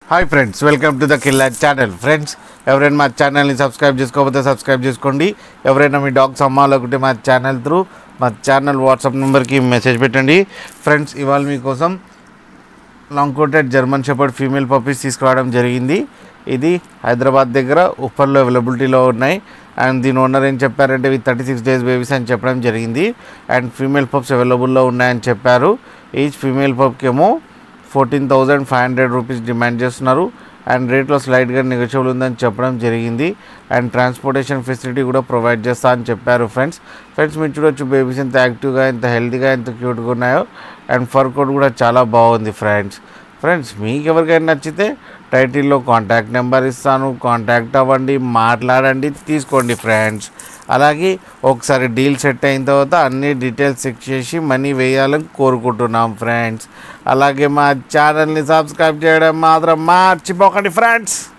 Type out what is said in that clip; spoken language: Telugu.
hi friends welcome to the killer channel friends ఎవరైనా మా ఛానల్ని సబ్స్క్రైబ్ చేసుకోకపోతే సబ్స్క్రైబ్ చేసుకోండి ఎవరైనా మీ డాగ్స్ అమ్మాలనుకుంటే మా ఛానల్ త్రూ మా ఛానల్ వాట్సాప్ నెంబర్కి మెసేజ్ పెట్టండి ఫ్రెండ్స్ ఇవాళ మీకోసం long coated German shepherd female puppies తీసుకురావడం జరిగింది ఇది హైదరాబాద్ దగ్గర ఉప్పర్లో అవైలబిలిటీలో ఉన్నాయి అండ్ దీని ఓనర్ ఏం చెప్పారంటే ఇవి థర్టీ సిక్స్ డేస్ బేబీస్ అని చెప్పడం జరిగింది అండ్ ఫీమేల్ పప్స్ అవైలబుల్లో ఉన్నాయని చెప్పారు ఈచ్ ఫీమేల్ పప్కి ఏమో fourteen thousand five hundred rupees demand చేస్తున్నారు అండ్ రేట్లో స్లైడ్గా నెగోషియబుల్ ఉందని చెప్పడం జరిగింది అండ్ ట్రాన్స్పోర్టేషన్ ఫెసిలిటీ కూడా ప్రొవైడ్ చేస్తా అని చెప్పారు ఫ్రెండ్స్ ఫ్రెండ్స్ మీరు చూడొచ్చు బేబీస్ ఎంత యాక్టివ్గా ఎంత హెల్తీగా ఎంత క్యూట్గా ఉన్నాయో అండ్ ఫర్ కోడ్ కూడా చాలా బాగుంది ఫ్రెండ్స్ ఫ్రెండ్స్ మీకు ఎవరికైనా నచ్చితే టైటిల్లో కాంటాక్ట్ నెంబర్ ఇస్తాను కాంటాక్ట్ అవ్వండి మాట్లాడండి తీసుకోండి ఫ్రెండ్స్ అలాగే ఒకసారి డీల్ సెట్ అయిన తర్వాత అన్ని డీటెయిల్స్ చెక్ చేసి మనీ వేయాలని కోరుకుంటున్నాం ఫ్రెండ్స్ అలాగే మా ఛానల్ని సబ్స్క్రైబ్ చేయడం మాత్రం మర్చిపోకండి ఫ్రెండ్స్